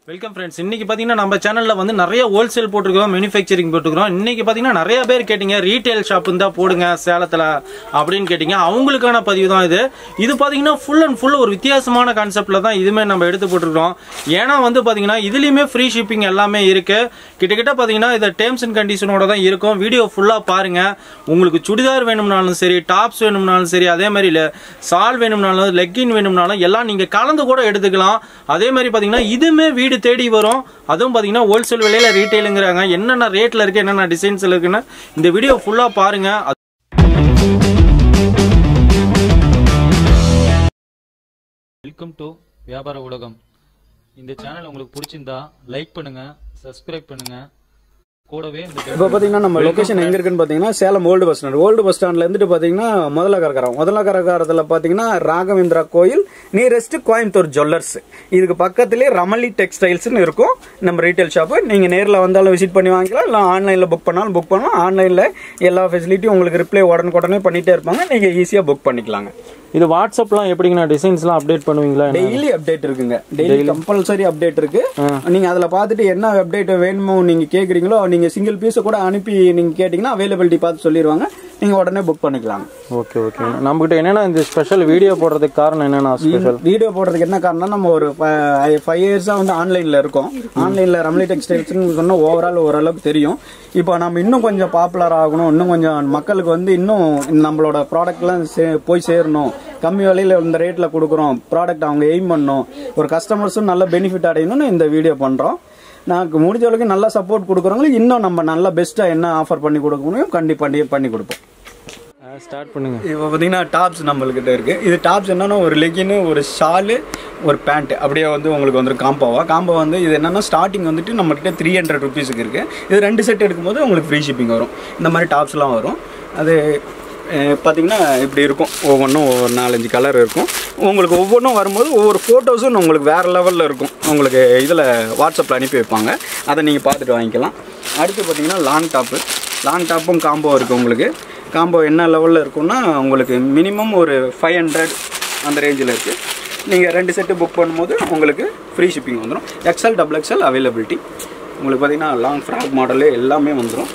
Welcome friends இன்னைக்கு பாத்தீங்கன்னா நம்ம சேனல்ல வந்து நிறைய ஹோல்சேல் போட்டிருக்கோம் மேனுஃபேக்சரிங் போட்டிருக்கோம் இன்னைக்கு பாத்தீங்கன்னா நிறைய பேர் கேட்டீங்க ரீட்டைல் ஷாப் இருந்தா போடுங்க சேலத்துல அப்படின்னு கேட்டீங்க அவங்களுக்கான பதிவு தான் இது இது பாத்தீங்கன்னா ஃபுல் அண்ட் ஃபுல் ஒரு வித்தியாசமான கான்செப்ட்ல தான் இதுமே நம்ம எடுத்து போட்டிருக்கோம் ஏன்னா வந்து பாத்தீங்கன்னா இதுலயுமே ஃப்ரீ ஷிப்பிங் எல்லாமே இருக்கு கிட்டத்தட்ட பாத்தீங்கன்னா இது டேர்ம்ஸ் அண்ட் கண்டிஷனோட தான் இருக்கும் வீடியோ ஃபுல்லா பாருங்க உங்களுக்கு சுடிதார் வேணும்னாலும் சரி டாப்ஸ் வேணும்னாலும் சரி அதே மாதிரி இல்ல சால் வேணும்னாலும் லெக்கின் வேணும்னாலும் எல்லாம் நீங்க கலந்து கூட எடுத்துக்கலாம் அதே மாதிரி பாத்தீங்கன்னா இதுமே வீடு தேடி வரும் அதுவும் பாத்தீங்கன்னா ஹோல்சேல் விலையில ரீட்டைலுங்கிறாங்க என்னென்ன ரேட்ல இருக்கு என்னென்ன டிசைன்ஸ் இருக்குன்னு இந்த வீடியோ ஃபுல்லா பாருங்க அது- வெல்கம் டு வியாபார உலகம் இந்த சேனல் உங்களுக்கு பிடிச்சிருந்தா லைக் பண்ணுங்க சப்ஸ்கிரைப் பண்ணுங்க கூடவே இந்த bell இப்போ பார்த்தீங்கன்னா நம்ம லொகேஷன் எங்க இருக்குன்னு பார்த்தீங்கன்னா Salem old bus stand old bus ஸ்டாண்ட்ல இருந்துட்டு பார்த்தீங்கன்னா முதல்ல கரகரம் முதல்ல கரகாரத்தில் பார்த்தீங்கன்னா ராகவேந்திரா கோயில் நியரஸ்ட் கோயம்புத்தூர் ஜுவல்லர்ஸ் இதுக்கு பக்கத்துலேயே ரமலி டெக்ஸ்டைல்ஸ்னு இருக்கும் நம்ம ரீட்டைல் ஷாப்பு நீங்கள் நேரில் வந்தாலும் விசிட் பண்ணி வாங்கிக்கலாம் இல்லை ஆன்லைனில் புக் பண்ணாலும் புக் பண்ணலாம் ஆன்லைனில் எல்லா ஃபெசிலிட்டியும் உங்களுக்கு ரிப்ளை உடனுக்குடனே பண்ணிட்டே இருப்பாங்க நீங்கள் ஈஸியாக புக் பண்ணிக்கலாங்க இது வாட்ஸ்அப்லாம் எப்படிங்கண்ணா டிசைன்ஸ்லாம் அப்டேட் பண்ணுவீங்களா என்ன? டெய்லி அப்டேட் இருக்குங்க டெய்லி கம்பல்சரி அப்டேட் இருக்கு நீங்க அதுல பார்த்துட்டு என்ன அப்டேட் வேணுமோ நீங்க கேக்குறீங்களோ நீங்க சிங்கிள் பீஸ் கூட அனுப்பி நீங்க கேட்டீங்கன்னா அவைலபிலிட்டி பார்த்து சொல்லிடுவாங்க நீங்க உடனே புக் பண்ணிக்கலாம் ஓகே ஓகே நம்ம கிட்ட என்னன்னா இந்த ஸ்பெஷல் வீடியோ போடுறதுக்கு காரணம் என்னன்னா ஸ்பெஷல் வீடியோ போடுறதுக்கு என்ன காரணம் நம்ம ஒரு ஃபைவ் இயர்ஸா வந்து ஆன்லைன்ல இருக்கோம் ஆன்லைன்ல ரம்லி டெக்ஸ்டைல்ஸ்னு சொன்னா ஓவரால் ஓரளவுக்கு தெரியும் இப்போ நம்ம இன்னும் கொஞ்சம் பாப்புலர் ஆகணும் இன்னும் கொஞ்சம் மக்களுக்கு வந்து இன்னும் நம்மளோட ப்ராடக்ட்லாம் சே- போய் சேரணும் கம்மி விலையில இந்த ரேட்ல கொடுக்குறோம் ப்ராடக்ட் அவங்க எய்ம் பண்ணணும் ஒரு கஸ்டமர்ஸும் நல்ல பெனிஃபிட் அடையணும்னு இந்த வீடியோ பண்றோம் நாங்கள் முடிஞ்ச அளவுக்கு நல்லா சப்போர்ட் கொடுக்குறவங்களுக்கு இன்னும் நம்ம நல்லா பெஸ்ட்டாக என்ன ஆஃபர் பண்ணி கொடுக்க முடியும் கண்டிப்பாக பண்ணி பண்ணி கொடுப்போம் ஸ்டார்ட் பண்ணுங்க இப்போ பார்த்தீங்கன்னா டாப்ஸ் நம்மள்கிட்ட இருக்கு இது டாப்ஸ் என்னன்னா ஒரு லெகின்னு ஒரு ஷாலு ஒரு பேண்ட் அப்படியே வந்து உங்களுக்கு வந்துடும் காம்போவா காம்போ வந்து இது என்னன்னா ஸ்டார்டிங் வந்துட்டு நம்மகிட்ட த்ரீ ஹண்ட்ரட் ருபீஸுக்கு இருக்கு இது ரெண்டு செட் எடுக்கும்போது உங்களுக்கு ஃப்ரீ ஷிப்பிங் வரும் இந்த மாதிரி டாப்ஸ்லாம் வரும் அது அஹ், பார்த்தீங்கன்னா இப்படி இருக்கும் ஒவ்வொன்றும் ஒவ்வொரு நாலஞ்சு கலர் இருக்கும் உங்களுக்கு ஒவ்வொன்றும் வரும்போது ஒவ்வொரு ஃபோட்டோஸும் உங்களுக்கு வேறு லெவலில் இருக்கும் உங்களுக்கு இதில் வாட்ஸ்அப்பில் அனுப்பி வைப்பாங்க அதை நீங்கள் பார்த்துட்டு வாங்கிக்கலாம் அடுத்து பார்த்தீங்கன்னா லாங் டாப்பு லாங் டாப்பும் காம்போ இருக்குது உங்களுக்கு காம்போ என்ன லெவலில் இருக்கும்னா உங்களுக்கு மினிமம் ஒரு ஃபைவ் ஹண்ட்ரட் அந்த ரேஞ்சில் இருக்குது நீங்கள் ரெண்டு செட்டு புக் பண்ணும்போது உங்களுக்கு ஃப்ரீ ஷிப்பிங் வந்துடும் எக்ஸ்எல் டபுள் எக்ஸ்எல் அவைலபிலிட்டி உங்களுக்கு பார்த்தீங்கன்னா லாங் ஃப்ராக் மாடலு எல்லாமே வந்துடும்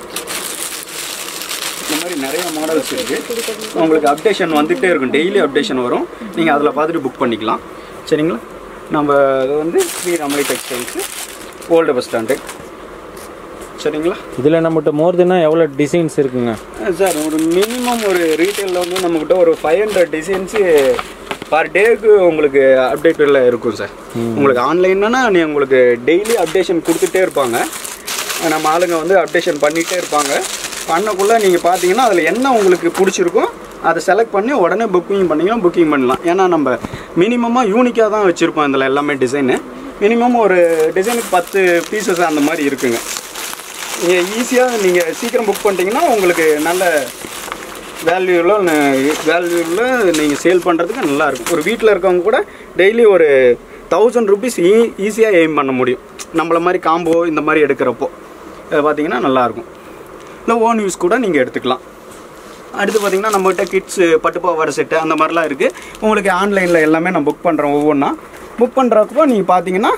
இந்த மாதிரி நிறைய மாடல்ஸ் இருக்குது உங்களுக்கு அப்டேஷன் வந்துகிட்டே இருக்கும் டெய்லி அப்டேஷன் வரும் நீங்கள் அதில் பார்த்துட்டு புக் பண்ணிக்கலாம் சரிங்களா நம்ம இது வந்து Shri Ramali textiles old bus stand சரிங்களா இதுல நம்மகிட்ட மோர் தென்னா எவ்வளவு டிசைன்ஸ் இருக்குங்க சார் ஒரு மினிமம் ஒரு ரீட்டைலில் வந்து நம்மக்கிட்ட ஒரு ஃபைவ் ஹண்ட்ரட் டிசைன்ஸு பர் டேக்கு உங்களுக்கு அப்டேட்டில் இருக்கும் சார் உங்களுக்கு ஆன்லைன்னா நீ உங்களுக்கு டெய்லி அப்டேஷன் கொடுத்துட்டே இருப்பாங்க நம்ம ஆளுங்க வந்து அப்டேஷன் பண்ணிகிட்டே இருப்பாங்க பண்ணக்குள்ளே நீங்கள் பார்த்தீங்கன்னா அதில் என்ன உங்களுக்கு பிடிச்சிருக்கோ அதை செலக்ட் பண்ணி உடனே புக்கிங் பண்ணிக்கலாம் புக்கிங் பண்ணலாம் ஏன்னா நம்ம மினிமமாக யூனிக்காக தான் வச்சுருப்போம் இதில் எல்லாமே டிசைனு மினிமம் ஒரு டிசைனுக்கு பத்து பீசஸ் அந்த மாதிரி இருக்குங்க நீங்கள் ஈஸியாக நீங்கள் சீக்கிரம் புக் பண்ணிட்டீங்கன்னா உங்களுக்கு நல்ல வேல்யூவில் வேல்யூவில் நீங்கள் சேல் பண்ணுறதுக்கு நல்லா இருக்கும் ஒரு வீட்டில் இருக்கவங்க கூட டெய்லி ஒரு தௌசண்ட் ருபீஸ் ஈ ஈஸியாக எய்ம் பண்ண முடியும் நம்மள மாதிரி காம்போ இந்த மாதிரி எடுக்கிறப்போ அது பார்த்தீங்கன்னா நல்லாயிருக்கும் இல்லை ஓன் யூஸ் கூட நீங்கள் எடுத்துக்கலாம் அடுத்து பார்த்தீங்கன்னா நம்மகிட்ட கிட்ஸு பட்டுப்பாவாடை செட்டு அந்த மாதிரிலாம் இருக்குது உங்களுக்கு ஆன்லைனில் எல்லாமே நான் புக் பண்ணுறேன் ஒவ்வொன்றா புக் பண்ணுறப்போ நீங்கள் பார்த்தீங்கன்னா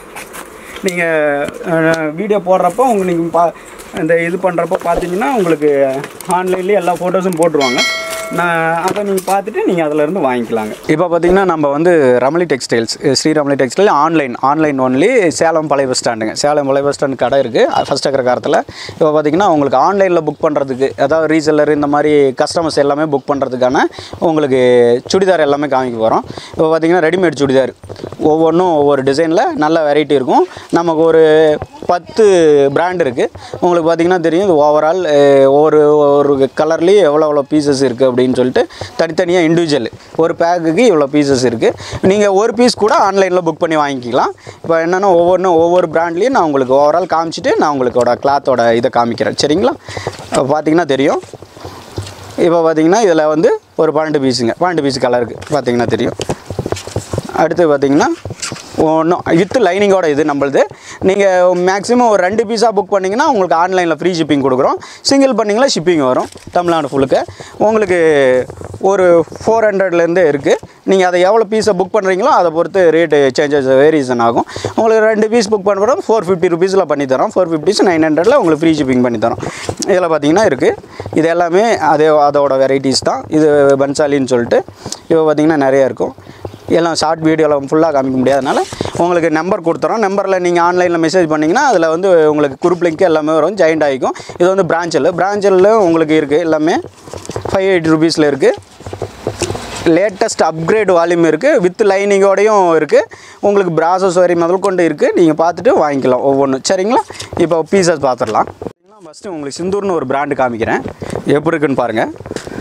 நீங்கள் வீடியோ போடுறப்போ உங்க நீங்கள் பா இந்த இது பண்ணுறப்போ பார்த்தீங்கன்னா உங்களுக்கு ஆன்லைன்லேயே எல்லா ஃபோட்டோஸும் போட்டுருவாங்க நான் அதை நீங்கள் பார்த்துட்டு நீங்கள் அதிலேருந்து வாங்கிக்கலாங்க இப்போ பார்த்தீங்கன்னா நம்ம வந்து Ramali textiles Shri Ramali textile online online only Salem பழைய பஸ் ஸ்டாண்டுங்க சேலம் பழைய பஸ் ஸ்டாண்டு கடை இருக்குது ஃபஸ்ட் இருக்கிற காலத்தில் இப்போ பார்த்தீங்கன்னா உங்களுக்கு ஆன்லைனில் புக் பண்ணுறதுக்கு அதாவது ரீசெல்லர் இந்த மாதிரி கஸ்டமர்ஸ் எல்லாமே புக் பண்ணுறதுக்கான உங்களுக்கு சுடிதார் எல்லாமே காமிக்க போகிறோம் இப்போ பார்த்தீங்கன்னா ரெடிமேட் சுடிதார் ஒவ்வொன்றும் ஒவ்வொரு டிசைனில் நல்ல வெரைட்டி இருக்கும் நமக்கு ஒரு பத்து பிராண்ட் இருக்குது உங்களுக்கு பார்த்தீங்கன்னா தெரியும் இது ஓவரால் ஒவ்வொரு ஒரு கலர்லேயும் எவ்வளோ எவ்வளோ பீசஸ் இருக்குது அப்படின்னு சொல்லிட்டு தனித்தனியாக இண்டிவிஜுவல் ஒரு பேக்குக்கு இவ்வளோ பீசஸ் இருக்குது நீங்கள் ஒரு பீஸ் கூட ஆன்லைனில் புக் பண்ணி வாங்கிக்கலாம் இப்போ என்னென்னா ஒவ்வொன்றும் ஒவ்வொரு பிராண்ட்லேயும் நான் உங்களுக்கு ஓவரால் காமிச்சிட்டு நான் உங்களுக்கோட கிளாத்தோட இதை காமிக்கிறேன் சரிங்களா இப்போ பார்த்தீங்கன்னா தெரியும் இப்போ பார்த்தீங்கன்னா இதில் வந்து ஒரு பன்னெண்டு பீஸுங்க பன்னெண்டு பீஸ் கலருக்கு பார்த்தீங்கன்னா தெரியும் அடுத்து பார்த்தீங்கன்னா ஒன்றும் வித் லைனிங்கோட இது நம்மளுது நீங்கள் மேக்ஸிமம் ஒரு ரெண்டு பீஸாக புக் பண்ணிங்கன்னா உங்களுக்கு ஆன்லைனில் ஃப்ரீ ஷிப்பிங் கொடுக்குறோம் சிங்கிள் பண்ணிங்களா ஷிப்பிங் வரும் தமிழ்நாடு ஃபுல்லுக்கு உங்களுக்கு ஒரு ஃபோர் ஹண்ட்ரட்லேருந்து இருக்குது நீங்கள் அதை எவ்வளோ பீஸை புக் பண்ணுறீங்களோ அதை பொறுத்து ரேட்டு சேஞ்சஸ் வேரியேஷன் ஆகும் உங்களுக்கு ரெண்டு பீஸ் புக் பண்ணுறோம் ஃபோர் ஃபிஃப்டி ருபீஸில் பண்ணி தரோம் ஃபோர் ஃபிஃப்டிஸ் நைன் ஹண்ட்ரடில் உங்களுக்கு ஃப்ரீ ஷிப்பிங் பண்ணி தரோம் இதில் பார்த்தீங்கன்னா இருக்குது இது எல்லாமே அதே அதோட வெரைட்டிஸ் தான் இது பன்சாலின்னு சொல்லிட்டு இப்போ பார்த்தீங்கன்னா நிறைய இருக்கும் எல்லாம் ஷார்ட் வீடியோவில் ஃபுல்லாக காமிக்க முடியாதனால உங்களுக்கு நம்பர் கொடுத்துறோம் நம்பரில் நீங்கள் ஆன்லைனில் மெசேஜ் பண்ணிங்கன்னா அதில் வந்து உங்களுக்கு குரூப் லிங்க் எல்லாமே வரும் ஜாயிண்ட் ஆகிக்கும் இது வந்து பிரான்ச்சில் பிரான்ச்சில் உங்களுக்கு இருக்குது எல்லாமே ஃபைவ் எயிட்டி ருபீஸில் இருக்குது லேட்டஸ்ட் அப்கிரேட் வால்யூம் இருக்குது வித் லைனிங்கோடையும் இருக்குது உங்களுக்கு ப்ராசஸ் வரி முதல் கொண்டு இருக்குது நீங்கள் பார்த்துட்டு வாங்கிக்கலாம் ஒவ்வொன்றும் சரிங்களா இப்போ பீசஸ் பார்த்துடலாம் ஃபஸ்ட்டு உங்களுக்கு சிந்தூர்னு ஒரு பிராண்டு காமிக்கிறேன் எப்படி இருக்குன்னு பாருங்கள்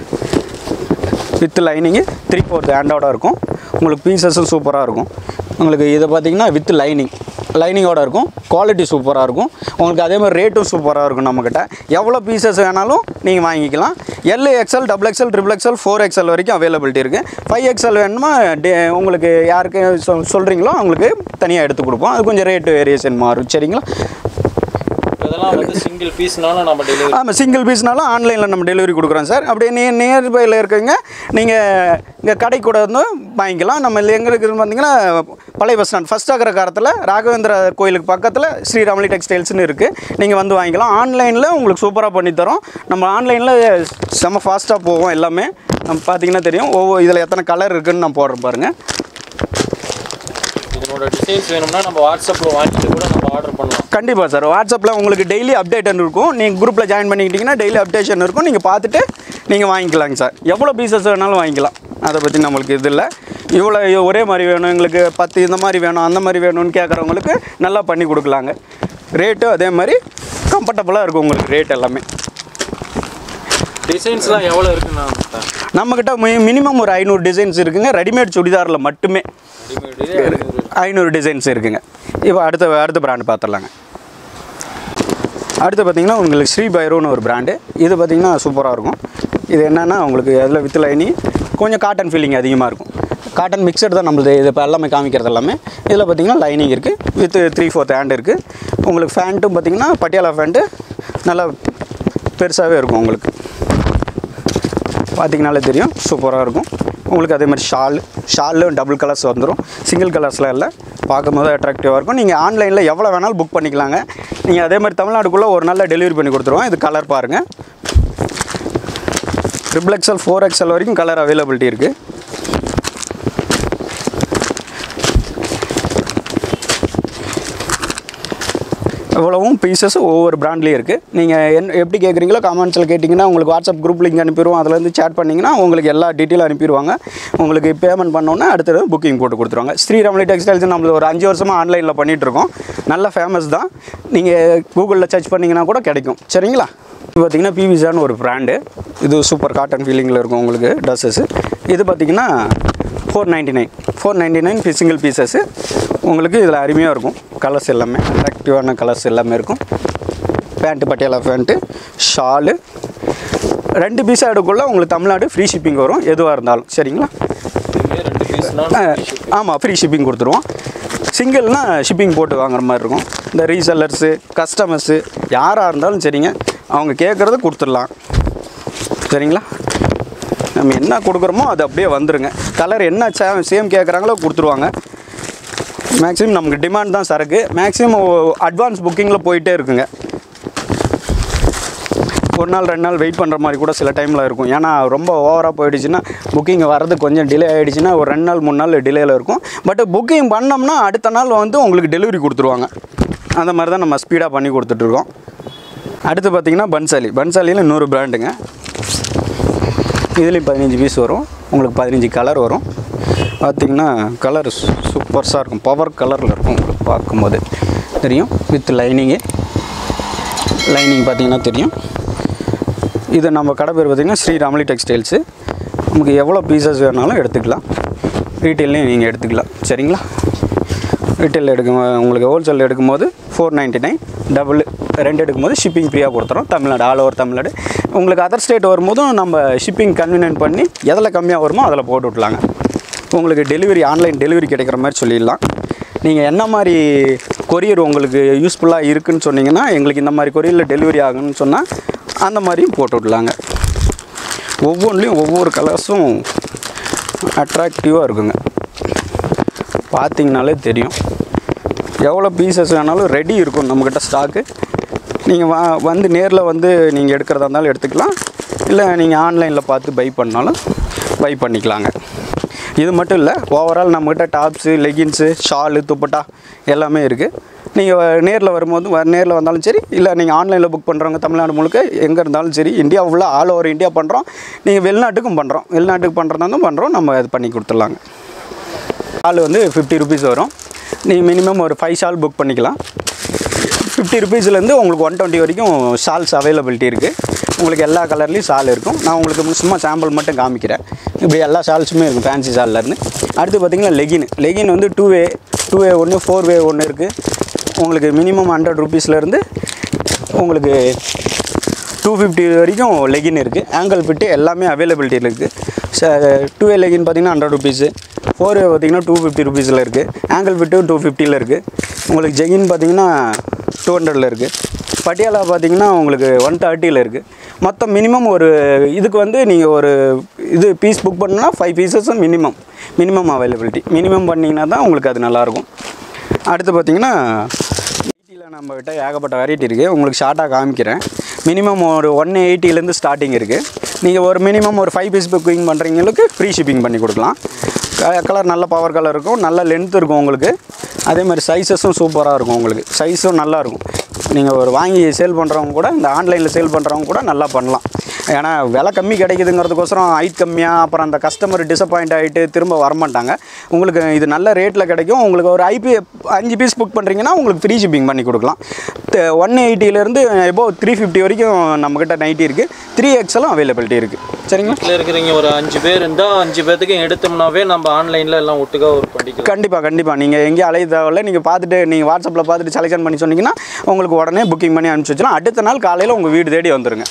வித் லைனிங்கு த்ரீ ஃபோர்த் ஹேண்டோட இருக்கும் உங்களுக்கு பீசஸும் சூப்பராக இருக்கும் உங்களுக்கு இதை பார்த்தீங்கன்னா வித் லைனிங் லைனிங்கோட இருக்கும் குவாலிட்டி சூப்பராக இருக்கும் உங்களுக்கு அதே மாதிரி ரேட்டும் சூப்பராக இருக்கும் நம்மக்கிட்ட எவ்வளோ பீசஸ் வேணாலும் நீங்கள் வாங்கிக்கலாம் L XL double XL triple XL four XL வரைக்கும் அவைலபிலிட்டி இருக்குது ஃபைவ் எக்ஸ்எல் வேணுமா டே உங்களுக்கு யாருக்கு சொல் சொல்கிறீங்களோ அவங்களுக்கு தனியாக எடுத்து கொடுப்போம் அது கொஞ்சம் ரேட்டு வேரியேஷன் மாறும் சரிங்களா இதெல்லாம் வந்து சிங்கிள் பீஸ்னாலும் நம்ம டெலிவரி ஆமாம் சிங்கிள் பீஸ்னாலும் ஆன்லைனில் நம்ம டெலிவரி கொடுக்குறோம் சார் அப்படியே நீ நியர்பையில் இருக்கீங்க நீங்கள் இங்கே கடை கூட வந்து வாங்கிக்கலாம் நம்ம எங்கே இருக்குதுன்னு பார்த்தீங்கன்னா பழைய பஸ் ஸ்டாண்ட் ஃபஸ்ட் ஆகிற காலத்தில் ராகவேந்திர கோயிலுக்கு பக்கத்தில் ஸ்ரீராமலி டெக்ஸ்டைல்ஸ்னு இருக்குது நீங்கள் வந்து வாங்கிக்கலாம் ஆன்லைனில் உங்களுக்கு சூப்பராக பண்ணித்தரோம் நம்ம ஆன்லைனில் செம்ம ஃபாஸ்ட்டாக போவோம் எல்லாமே நம்ம பார்த்தீங்கன்னா தெரியும் ஒவ்வொரு இதில் எத்தனை கலர் இருக்குதுன்னு நான் போடுறேன் பாருங்கள் இதனோட டிசைன்ஸ் வேணும்னா நம்ம வாட்ஸ்அப்பில் வாங்கிட்டு கூட நம்ம ஆர்டர் பண்ணலாம் கண்டிப்பாக சார் வாட்ஸ்அப்பில் உங்களுக்கு டெய்லி அப்டேட் இருக்கும் நீங்கள் குரூப்பில் ஜாயின் பண்ணிக்கிட்டிங்கன்னா டெய்லி அப்டேஷன் இருக்கும் நீங்கள் பார்த்துட்டு நீங்கள் வாங்கிக்கலாங்க சார் எவ்வளோ பீசஸ் வேணாலும் வாங்கிக்கலாம் அதை பற்றி நம்மளுக்கு இது இல்லை இவ்வளோ ஒரே மாதிரி வேணும் எங்களுக்கு பத்து இந்த மாதிரி வேணும் அந்த மாதிரி வேணும்னு கேட்குறவங்களுக்கு நல்லா பண்ணி கொடுக்கலாங்க ரேட்டும் அதே மாதிரி கம்ஃபர்டபுளாக இருக்கும் உங்களுக்கு ரேட் எல்லாமே டிசைன்ஸ்லாம் எவ்வளோ இருக்குண்ணா நம்மக்கிட்ட மி மினிமம் ஒரு ஐநூறு டிசைன்ஸ் இருக்குங்க ரெடிமேட் சுடிதாரில் மட்டுமே ஐநூறு டிசைன்ஸ் இருக்குங்க இப்போ அடுத்த அடுத்த பிராண்டு பார்த்துடலாங்க அடுத்து பார்த்தீங்கன்னா உங்களுக்கு ஸ்ரீ பைரோன்னு ஒரு பிராண்டு இது பார்த்தீங்கன்னா சூப்பராக இருக்கும் இது என்னென்னா உங்களுக்கு அதில் வித் லைனி கொஞ்சம் காட்டன் ஃபீலிங் அதிகமாக இருக்கும் காட்டன் மிக்சட் தான் நம்மளது இது இப்போ எல்லாமே காமிக்கிறது எல்லாமே இதில் பார்த்தீங்கன்னா லைனிங் இருக்குது வித் த்ரீ ஃபோர்த் ஹேண்ட் இருக்குது உங்களுக்கு ஃபேண்ட்டும் பார்த்தீங்கன்னா பட்டியாலா ஃபேண்ட்டு நல்லா பெருசாகவே இருக்கும் உங்களுக்கு பார்த்தீங்கனாலே தெரியும் சூப்பராக இருக்கும் உங்களுக்கு அதே மாதிரி ஷால் ஷாலும் டபுள் கலர்ஸ் வந்துடும் சிங்கிள் கலர்ஸ்லாம் இல்லை பார்க்கும்போது அட்ராக்டிவாக இருக்கும் நீங்கள் ஆன்லைனில் எவ்வளோ வேணாலும் புக் பண்ணிக்கலாங்க நீங்கள் அதே மாதிரி தமிழ்நாடுக்குள்ளே ஒரு நாளில் டெலிவரி பண்ணி கொடுத்துருவோம் இது கலர் பாருங்கள் ட்ரிபிள் எக்ஸ்எல் ஃபோர் எக்ஸ்எல் வரைக்கும் கலர் அவைலபிலிட்டி இருக்குது இவ்வளவும் பீசஸ் ஒவ்வொரு பிராண்ட்லேயும் இருக்குது நீங்கள் என் எப்படி கேட்குறீங்களோ காமெண்ட்ஸில் கேட்டிங்கன்னா உங்களுக்கு வாட்ஸ்அப் குரூப் லிங்க் அனுப்பிடுவோம் அதுலேருந்து சேட் பண்ணிங்கன்னா உங்களுக்கு எல்லா டீட்டெயிலும் அனுப்பிடுவாங்க உங்களுக்கு பேமெண்ட் பண்ணோன்னே அடுத்தது புக்கிங் போட்டு கொடுத்துருவாங்க ஸ்ரீராமலி டெக்ஸ்டைல்ஸ் நம்மளுக்கு ஒரு அஞ்சு வருஷமாக ஆன்லைனில் பண்ணிகிட்ருக்கோம் நல்ல ஃபேமஸ் தான் நீங்கள் கூகுளில் சர்ச் பண்ணிங்கன்னா கூட கிடைக்கும் சரிங்களா இது பார்த்தீங்கன்னா பிவிசான்னு ஒரு பிராண்டு இது சூப்பர் காட்டன் ஃபீலிங்கில் இருக்கும் உங்களுக்கு ட்ரெஸ்ஸஸ் இது பார்த்தீங்கன்னா four ninety nine four ninety nine single pieces உங்களுக்கு இதில் அருமையாக இருக்கும் கலர்ஸ் எல்லாமே அட்ராக்டிவான கலர்ஸ் எல்லாமே இருக்கும் பேண்ட்டு பட்டியாலா பேண்ட்டு ஷாலு ரெண்டு பீஸாக எடுக்குள்ள உங்களுக்கு தமிழ்நாடு ஃப்ரீ ஷிப்பிங் வரும் எதுவாக இருந்தாலும் சரிங்களா ரெண்டு பீஸ்னா ஆமாம் ஃப்ரீ ஷிப்பிங் கொடுத்துருவோம் சிங்கிள்னா ஷிப்பிங் போட்டு வாங்குற மாதிரி இருக்கும் இந்த ரீசெல்லர்ஸு கஸ்டமர்ஸு யாராக இருந்தாலும் சரிங்க அவங்க கேட்குறத கொடுத்துடலாம் சரிங்களா நம்ம என்ன கொடுக்குறோமோ அது அப்படியே வந்துருங்க கலர் என்ன சேம் சேம் கேட்குறாங்களோ கொடுத்துருவாங்க மேக்ஸிமம் நமக்கு டிமாண்ட் தான் சரக்கு மேக்ஸிமம் அட்வான்ஸ் புக்கிங்கில் போயிட்டே இருக்குங்க ஒரு நாள் ரெண்டு நாள் வெயிட் பண்ணுற மாதிரி கூட சில டைமில் இருக்கும் ஏன்னா ரொம்ப ஓவராக போயிடுச்சுன்னா புக்கிங் வரது கொஞ்சம் டிலே ஆகிடுச்சுன்னா ஒரு ரெண்டு நாள் மூணு நாள் டிலேயில் இருக்கும் பட் புக்கிங் பண்ணோம்னா அடுத்த நாள் வந்து உங்களுக்கு டெலிவரி கொடுத்துருவாங்க அந்த மாதிரி தான் நம்ம ஸ்பீடாக பண்ணி கொடுத்துட்ருக்கோம் அடுத்து பார்த்தீங்கன்னா பன்சாலி பன்சாலியில் இன்னொரு பிராண்டுங்க இதுலேயும் பதினஞ்சு பீஸ் வரும் உங்களுக்கு பதினஞ்சு கலர் வரும் பார்த்திங்கன்னா கலர் சூப்பர்ஸாக இருக்கும் பவர் கலரில் இருக்கும் உங்களுக்கு பார்க்கும்போது தெரியும் வித் லைனிங்கு லைனிங் பார்த்தீங்கன்னா தெரியும் இது நம்ம கடை பேர் பார்த்திங்கன்னா ஸ்ரீராமலி டெக்ஸ்டைல்ஸு நமக்கு எவ்வளோ பீசஸ் வேணாலும் எடுத்துக்கலாம் ரீட்டெயிலையும் நீங்கள் எடுத்துக்கலாம் சரிங்களா ரீட்டைல் எடுக்கும் உங்களுக்கு ஹோல்சேல் எடுக்கும்போது ஃபோர் நைன்ட்டி நைன் டபுள் ரெண்டு எடுக்கும்போது ஷிப்பிங் ஃப்ரீயாக கொடுத்துறோம் தமிழ்நாடு ஆல் ஓவர் தமிழ்நாடு உங்களுக்கு அதர் ஸ்டேட் வரும்போதும் நம்ம ஷிப்பிங் கன்வீனியன்ட் பண்ணி எதில் கம்மியாக வருமோ அதில் போட்டு விட்லாங்க உங்களுக்கு டெலிவரி ஆன்லைன் டெலிவரி கிடைக்கிற மாதிரி சொல்லிடலாம் நீங்கள் என்ன மாதிரி கொரியர் உங்களுக்கு யூஸ்ஃபுல்லாக இருக்குன்னு சொன்னீங்கன்னா எங்களுக்கு இந்த மாதிரி கொரியரில் டெலிவரி ஆகுன்னு சொன்னால் அந்த மாதிரியும் போட்டு விடலாங்க ஒவ்வொன்றிலையும் ஒவ்வொரு கலர்ஸும் அட்ராக்டிவாக இருக்குங்க பார்த்தீங்கனாலே தெரியும் எவ்வளோ பீசஸ் வேணாலும் ரெடி இருக்கும் நம்மக்கிட்ட ஸ்டாக்கு நீங்கள் வா வந்து நேரில் வந்து நீங்கள் எடுக்கிறதா இருந்தாலும் எடுத்துக்கலாம் இல்லை நீங்கள் ஆன்லைனில் பார்த்து பை பண்ணாலும் பை பண்ணிக்கலாங்க இது மட்டும் இல்லை ஓவரால் நம்மக்கிட்ட டாப்ஸு லெகின்ஸு ஷாலு துப்பட்டா எல்லாமே இருக்குது நீங்கள் நேரில் வரும்போது வ நேரில் வந்தாலும் சரி இல்லை நீங்கள் ஆன்லைனில் புக் பண்ணுறவங்க தமிழ்நாடு முழுக்க எங்கே இருந்தாலும் சரி இந்தியா ஃபுல்லாக ஆல் ஓவர் இந்தியா பண்ணுறோம் நீங்கள் வெளிநாட்டுக்கும் பண்ணுறோம் வெளிநாட்டுக்கு பண்ணுறதா இருந்தாலும் பண்ணுறோம் நம்ம இது பண்ணி கொடுத்துடலாங்க ஷால் வந்து ஃபிஃப்டி ருபீஸ் வரும் நீங்கள் மினிமம் ஒரு ஃபைவ் ஷால் புக் பண்ணிக்கலாம் ஃபிஃப்டி ருபீஸ்லேருந்து உங்களுக்கு ஒன் டுவெண்ட்டி வரைக்கும் ஷால்ஸ் அவைலபிலிட்டி இருக்குது உங்களுக்கு எல்லா கலர்லேயும் ஷால் இருக்கும் நான் உங்களுக்கு சும்மா சாம்பிள் மட்டும் காமிக்கிறேன் இப்படி எல்லா ஷால்ஸுமே இருக்கும் ஃபேன்சி ஷால்லேருந்து அடுத்து பார்த்தீங்கன்னா லெகின் லெகின் வந்து டூ வே டூ வே ஒன்று ஃபோர் வே ஒன்று இருக்குது உங்களுக்கு மினிமம் ஹண்ட்ரட் ருபீஸ்லேருந்து உங்களுக்கு டூ ஃபிஃப்டி வரைக்கும் லெகின் இருக்குது ஆங்கிள் ஃபிட்டு எல்லாமே அவைலபிலிட்டி இருக்குது டூ வே லெகின் பார்த்தீங்கன்னா ஹண்ட்ரட் ருபீஸு ஃபோர் வே பார்த்தீங்கன்னா டூ ஃபிஃப்டி ருபீஸில் இருக்குது ஆங்கிள் ஃபிட்டு டூ ஃபிஃப்டியில் இருக்குது உங்களுக்கு ஜெகின் பார்த்தீங்கன்னா டூ ஹண்ட்ரடில் இருக்குது பட்டியாலா பார்த்தீங்கன்னா உங்களுக்கு ஒன் தேர்ட்டியில் இருக்குது மொத்தம் மினிமம் ஒரு இதுக்கு வந்து நீங்கள் ஒரு இது பீஸ் புக் பண்ணணும்னா ஃபைவ் பீசஸும் மினிமம் மினிமம் அவைலபிலிட்டி மினிமம் பண்ணிங்கன்னா தான் உங்களுக்கு அது நல்லாயிருக்கும் அடுத்து பார்த்தீங்கன்னா எயிட்டியில் நம்மக்கிட்ட ஏகப்பட்ட வெரைட்டி இருக்குது உங்களுக்கு ஷார்ட்டாக காமிக்கிறேன் மினிமம் ஒரு ஒன் எயிட்டிலேருந்து ஸ்டார்டிங் இருக்குது நீங்கள் ஒரு மினிமம் ஒரு ஃபைவ் பீஸ் புக்கிங் பண்ணுறீங்களுக்கு ஃப்ரீ ஷிப்பிங் பண்ணி கொடுக்கலாம் கலர் நல்ல பவர் கலர் இருக்கும் நல்ல லென்த் இருக்கும் உங்களுக்கு அதே மாதிரி சைஸஸும் சூப்பராக இருக்கும் உங்களுக்கு சைஸும் நல்லா இருக்கும் நீங்கள் ஒரு வாங்கி சேல் பண்ணுறவங்க கூட இந்த ஆன்லைனில் சேல் பண்ணுறவங்க கூட நல்லா பண்ணலாம் ஏன்னா விலை கம்மி கிடைக்குதுங்கிறதுக்கோசரம் ஹைட் கம்மியாக அப்புறம் அந்த கஸ்டமர் டிசப்பாயிண்ட் ஆகிட்டு திரும்ப வரமாட்டாங்க உங்களுக்கு இது நல்ல ரேட்டில் கிடைக்கும் உங்களுக்கு ஒரு ஐபி அஞ்சு பீஸ் புக் பண்ணுறீங்கன்னா உங்களுக்கு ஃப்ரீ ஷிப்பிங் பண்ணி கொடுக்கலாம் ஒன் எயிட்டிலேருந்து எபோ த்ரீ ஃபிஃப்டி வரைக்கும் நம்மக்கிட்ட நைட்டி இருக்குது த்ரீ எக்ஸலும் அவைலபிலிட்டி இருக்குது சரிங்களா வீட்டில் இருக்கிறீங்க ஒரு அஞ்சு பேர் இருந்தால் அஞ்சு பேர்த்துக்கு எடுத்தோம்னாவே நம்ம ஆன்லைனில் எல்லாம் ஒட்டுக்கா ஒரு பண்ணிக்கலாம் கண்டிப்பாக கண்டிப்பாக நீங்கள் எங்கேயும் அலைய தேவையில்ல நீங்கள் பார்த்துட்டு நீங்கள் வாட்ஸ்அப்பில் பார்த்துட்டு செலெக்ஷன் பண்ணி சொன்னீங்கன்னா உங்களுக்கு உடனே புக்கிங் பண்ணி அனுப்பிச்சி வச்சுலாம் அடுத்த நாள் காலையில் உங்கள் வீடு தேடி வந்துருங்க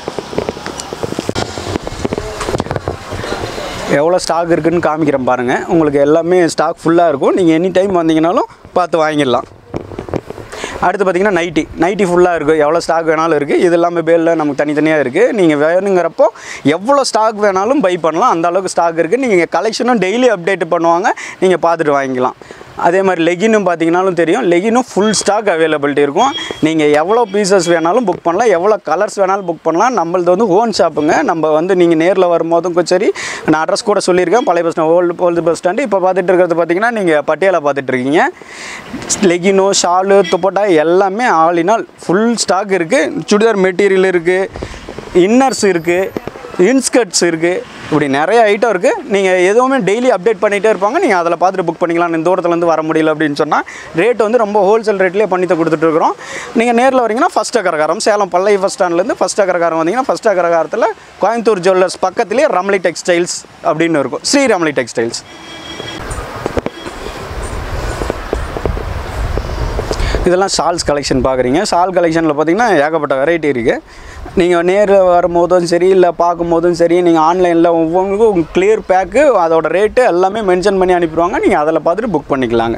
எவ்வளோ ஸ்டாக் இருக்குன்னு காமிக்கிறேன் பாருங்கள் உங்களுக்கு எல்லாமே ஸ்டாக் ஃபுல்லாக இருக்கும் நீங்கள் எனி டைம் வந்தீங்கனாலும் பார்த்து வாங்கிடலாம் அடுத்து பார்த்தீங்கன்னா நைட்டி நைட்டி ஃபுல்லாக இருக்குது எவ்வளோ ஸ்டாக் வேணாலும் இருக்குது இது எல்லாமே பேலில் நமக்கு தனித்தனியாக இருக்குது நீங்கள் வேணுங்கிறப்போ எவ்வளோ ஸ்டாக் வேணாலும் பை பண்ணலாம் அந்த அளவுக்கு ஸ்டாக் இருக்குது நீங்கள் கலெக்ஷனும் டெய்லி அப்டேட் பண்ணுவாங்க நீங்கள் பார்த்துட்டு வாங்கிக்கலாம் அதே மாதிரி லெகினும் பார்த்தீங்கனாலும் தெரியும் லெகினும் ஃபுல் ஸ்டாக் அவைலபிலிட்டி இருக்கும் நீங்கள் எவ்வளோ பீசஸ் வேணாலும் புக் பண்ணலாம் எவ்வளோ கலர்ஸ் வேணாலும் புக் பண்ணலாம் நம்மளது வந்து ஓன் ஷாப்புங்க நம்ம வந்து நீங்கள் நேரில் வரும்போதும் சரி நான் அட்ரஸ் கூட சொல்லியிருக்கேன் பழைய bus stand old old bus stand இப்போ பார்த்துட்டு இருக்கிறது பார்த்தீங்கன்னா நீங்கள் பட்டியாலா பார்த்துட்டு இருக்கீங்க லெகினோ ஷாலு துப்பட்டா எல்லாமே all in all full stock இருக்குது சுடிதார் மெட்டீரியல் இருக்குது இன்னர்ஸ் இருக்குது இன்ஸ்கர்ட்ஸ் இருக்குது இப்படி நிறைய ஐட்டம் இருக்குது நீங்கள் எதுவுமே டெய்லி அப்டேட் பண்ணிகிட்டே இருப்பாங்க நீங்கள் அதில் பார்த்துட்டு புக் பண்ணிக்கலாம் இந்த தூரத்துலேருந்து வர முடியல அப்படின்னு சொன்னால் ரேட் வந்து ரொம்ப ஹோல்சேல் ரேட்லேயே பண்ணி கொடுத்துட்ருக்குறோம் நீங்கள் நேரில் வரீங்கன்னா ஃபஸ்ட் அக்கரகாரம் சேலம் பல்லை பஸ் ஸ்டாண்ட்லேருந்து ஃபஸ்ட் அக்கரகாரம் வந்தீங்கன்னா ஃபஸ்ட் அக்கரகாரத்தில் கோயம்புத்தூர் ஜுவல்லர்ஸ் பக்கத்துலேயே ரம்லி டெக்ஸ்டைல்ஸ் அப்படின்னு இருக்கும் ஸ்ரீ ரம்லி டெக்ஸ்டைல்ஸ் இதெல்லாம் ஷால்ஸ் கலெக்ஷன் பார்க்குறீங்க ஷால் கலெக்ஷனில் பார்த்தீங்கன்னா ஏகப்பட்ட வெரைட்டி இருக்குது நீங்கள் நேரில் வரும்போதும் சரி இல்லை பார்க்கும்போதும் சரி நீங்கள் ஆன்லைனில் ஒவ்வொன்றுக்கும் கிளியர் பேக்கு அதோட ரேட்டு எல்லாமே மென்ஷன் பண்ணி அனுப்பிடுவாங்க நீங்கள் அதில் பார்த்துட்டு புக் பண்ணிக்கலாங்க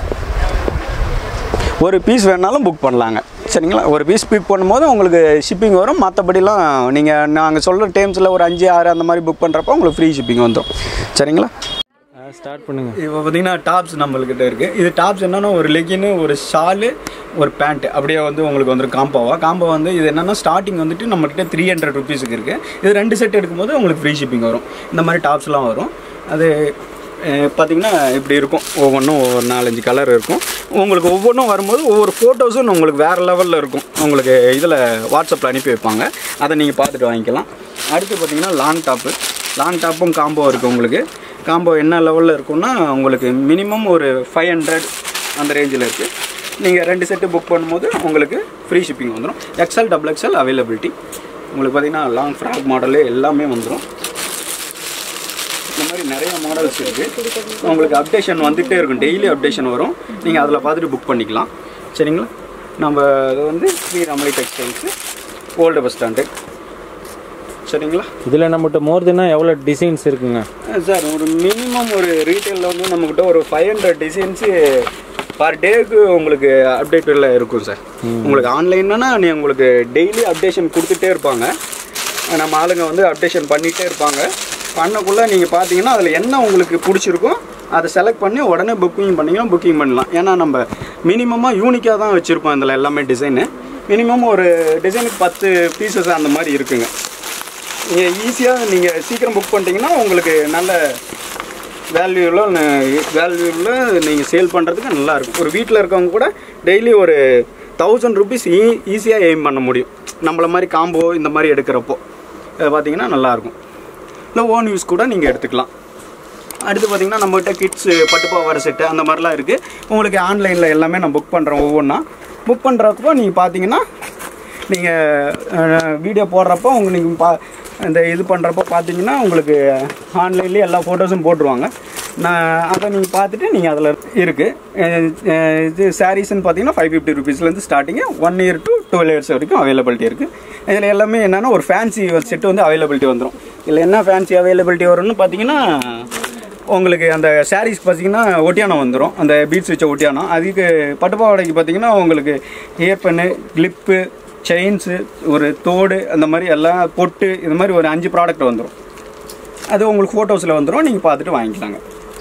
ஒரு பீஸ் வேணாலும் புக் பண்ணலாங்க சரிங்களா ஒரு பீஸ் பிக் பண்ணும்போது உங்களுக்கு ஷிப்பிங் வரும் மற்றபடிலாம் நீங்கள் நாங்கள் சொல்கிற டைம்ஸில் ஒரு அஞ்சு ஆறு அந்த மாதிரி புக் பண்ணுறப்போ உங்களுக்கு ஃப்ரீ ஷிப்பிங் வந்துடும் சரிங்களா ஸ்டார்ட் பண்ணுங்க இப்போ பார்த்தீங்கன்னா டாப்ஸ் நம்மள்கிட்ட இருக்குது இது டாப்ஸ் என்னன்னா ஒரு லெகின்னு ஒரு ஷாலு ஒரு பேண்ட் அப்படியே வந்து உங்களுக்கு வந்து காம்போவா காம்போ வந்து இது என்னென்னா ஸ்டார்டிங் வந்துட்டு நம்மகிட்ட த்ரீ ஹண்ட்ரட் ருபீஸுக்கு இருக்குது இது ரெண்டு செட் எடுக்கும்போது உங்களுக்கு ஃப்ரீ ஷிப்பிங் வரும் இந்த மாதிரி டாப்ஸ்லாம் வரும் அது அஹ், பார்த்தீங்கன்னா இப்படி இருக்கும் ஒவ்வொன்றும் ஒவ்வொரு நாலஞ்சு கலர் இருக்கும் உங்களுக்கு ஒவ்வொன்றும் வரும்போது ஒவ்வொரு ஃபோட்டோஸும் உங்களுக்கு வேறு லெவலில் இருக்கும் உங்களுக்கு இதில் வாட்ஸ்அப்பில் அனுப்பி வைப்பாங்க அதை நீங்கள் பார்த்துட்டு வாங்கிக்கலாம் அடுத்து பார்த்தீங்கன்னா லாங் டாப்பு லாங் டாப்பும் காம்போ இருக்குது உங்களுக்கு காம்போ என்ன லெவலில் இருக்கும்னா உங்களுக்கு மினிமம் ஒரு ஃபைவ் ஹண்ட்ரட் அந்த ரேஞ்சில் இருக்குது நீங்கள் ரெண்டு செட்டு புக் பண்ணும்போது உங்களுக்கு ஃப்ரீ ஷிப்பிங் வந்துடும் எக்ஸ்எல் டபுள் எக்ஸ்எல் அவைலபிலிட்டி உங்களுக்கு பார்த்தீங்கன்னா லாங் ஃப்ராக் மாடலு எல்லாமே வந்துடும் இந்த மாதிரி நிறைய மாடல்ஸ் இருக்குது உங்களுக்கு அப்டேஷன் வந்துகிட்டே இருக்கும் டெய்லி அப்டேஷன் வரும் நீங்கள் அதில் பார்த்துட்டு புக் பண்ணிக்கலாம் சரிங்களா நம்ம இது வந்து Shri Ramali textiles old bus stand சரிங்களா இதில் நம்மகிட்ட மோர் தென்னா எவ்வளோ டிசைன்ஸ் இருக்குங்க சார் ஒரு மினிமம் ஒரு ரீட்டைலில் வந்து நம்மக்கிட்ட ஒரு ஃபைவ் ஹண்ட்ரட் டிசைன்ஸு பர் டேக்கு உங்களுக்கு அப்டேட் எல்லாம் இருக்கும் சார் உங்களுக்கு ஆன்லைன்னா நீ உங்களுக்கு டெய்லி அப்டேஷன் கொடுத்துட்டே இருப்பாங்க நம்ம ஆளுங்க வந்து அப்டேஷன் பண்ணிகிட்டே இருப்பாங்க பண்ணக்குள்ளே நீங்கள் பார்த்தீங்கன்னா அதில் என்ன உங்களுக்கு பிடிச்சிருக்கோ அதை செலக்ட் பண்ணி உடனே புக்கிங் பண்ணிங்கன்னா புக்கிங் பண்ணலாம் ஏன்னா நம்ம மினிமமாக யூனிக்காக தான் வச்சுருப்போம் இதில் எல்லாமே டிசைனு மினிமம் ஒரு டிசைனுக்கு பத்து பீசஸ் அந்த மாதிரி இருக்குங்க நீங்கள் ஈஸியாக நீங்கள் சீக்கிரம் புக் பண்ணிட்டீங்கன்னா உங்களுக்கு நல்ல வேல்யூவில் வேல்யூவில் நீங்கள் சேல் பண்ணுறதுக்கு நல்லா இருக்கும் ஒரு வீட்டில் இருக்கவங்க கூட டெய்லி ஒரு தௌசண்ட் ருபீஸ் ஈ ஈஸியாக எய்ம் பண்ண முடியும் நம்மள மாதிரி காம்போ இந்த மாதிரி எடுக்கிறப்போ அது பார்த்தீங்கன்னா நல்லாயிருக்கும் இல்லை ஓன் யூஸ் கூட நீங்கள் எடுத்துக்கலாம் அடுத்து பார்த்தீங்கன்னா நம்மகிட்ட கிட்ஸு பட்டுப்பாவாடை செட்டு அந்த மாதிரிலாம் இருக்குது உங்களுக்கு ஆன்லைனில் எல்லாமே நான் புக் பண்ணுறேன் ஒவ்வொன்றா புக் பண்ணுறப்போ நீங்கள் பார்த்தீங்கன்னா நீங்கள் வீடியோ போடுறப்போ உங்க நீங்கள் பா இந்த இது பண்ணுறப்போ பார்த்தீங்கன்னா உங்களுக்கு ஆன்லைன்லேயே எல்லா ஃபோட்டோஸும் போட்டுருவாங்க நான் அதை நீங்கள் பார்த்துட்டு நீங்கள் அதில் இருக்குது இது சாரீஸ்ன்னு பார்த்தீங்கன்னா ஃபைவ் ஃபிஃப்டி ருபீஸ்லேருந்து starting one year to twelve years வரைக்கும் அவைலபிலிட்டி இருக்குது இதில் எல்லாமே என்னென்னா ஒரு ஃபேன்சி செட்டு வந்து அவைலபிலிட்டி வந்துடும் இதில் என்ன ஃபேன்சி அவைலபிலிட்டி வரும்னு பார்த்தீங்கன்னா உங்களுக்கு அந்த சாரீஸ் பார்த்தீங்கன்னா ஒட்டியானம் வந்துடும் அந்த பீட்ஸ் வச்ச ஒட்டியானம் அதுக்கு பட்டுப்பாவாடைக்கு பார்த்தீங்கன்னா உங்களுக்கு ஹேர் பென்னு கிளிப்பு செயின்ஸு ஒரு தோடு அந்த மாதிரி எல்லாம் பொட்டு இந்த மாதிரி ஒரு அஞ்சு ப்ராடக்ட் வந்துடும் அது உங்களுக்கு ஃபோட்டோஸில் வந்துடும் நீங்கள் பார்த்துட்டு வாங்கிக்கலாங்க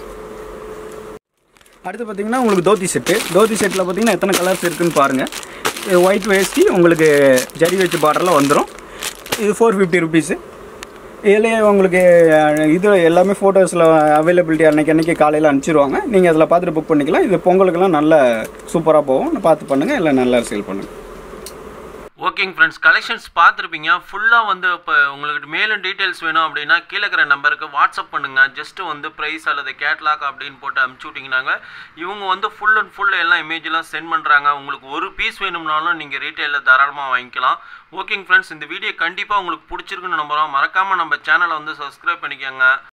அடுத்து பார்த்தீங்கன்னா உங்களுக்கு தோத்தி செட்டு தோத்தி செட்டில் பார்த்தீங்கன்னா எத்தனை கலர்ஸ் இருக்குன்னு பாருங்கள் ஒயிட் வேஷ்டி உங்களுக்கு ஜரி வச்சு பார்டரில் வந்துடும் இது ஃபோர் ஃபிஃப்டி ருபீஸு இதுலேயே உங்களுக்கு அஹ், இது எல்லாமே ஃபோட்டோஸில் அவைலபிலிட்டி அன்னைக்கு அன்னைக்கு காலையில் அனுப்பிச்சிருவாங்க நீங்கள் அதில் பார்த்துட்டு புக் பண்ணிக்கலாம் இது பொங்கலுக்கெல்லாம் நல்ல சூப்பராக போகும் பார்த்து பண்ணுங்கள் இல்லை நல்லா சேல் பண்ணுங்கள் ஓகேங்க ஃப்ரெண்ட்ஸ் கலெக்ஷன்ஸ் பார்த்துருப்பீங்க ஃபுல்லாக வந்து இப்போ உங்களுக்கு மேலும் டீட்டெயில்ஸ் வேணும் அப்படின்னா கீழே இருக்கிற நம்பருக்கு வாட்ஸ்அப் பண்ணுங்கள் ஜஸ்ட்டு வந்து ப்ரைஸ் அல்லது கேட்லாக் அப்படின்னு போட்டு அனுப்பிச்சி விட்டிங்கனாங்க இவங்க வந்து ஃபுல் அண்ட் ஃபுல் எல்லாம் இமேஜெலாம் சென்ட் பண்ணுறாங்க உங்களுக்கு ஒரு பீஸ் வேணும்னாலும் நீங்கள் ரீட்டெயிலில் தாராளமாக வாங்கிக்கலாம் ஓகேங்க ஃப்ரெண்ட்ஸ் இந்த வீடியோ கண்டிப்பாக உங்களுக்கு பிடிச்சிருக்குன்னு நம்புகிறோம் மறக்காமல் நம்ம சேனலை வந்து சப்ஸ்கிரைப் பண்ணிக்கோங்க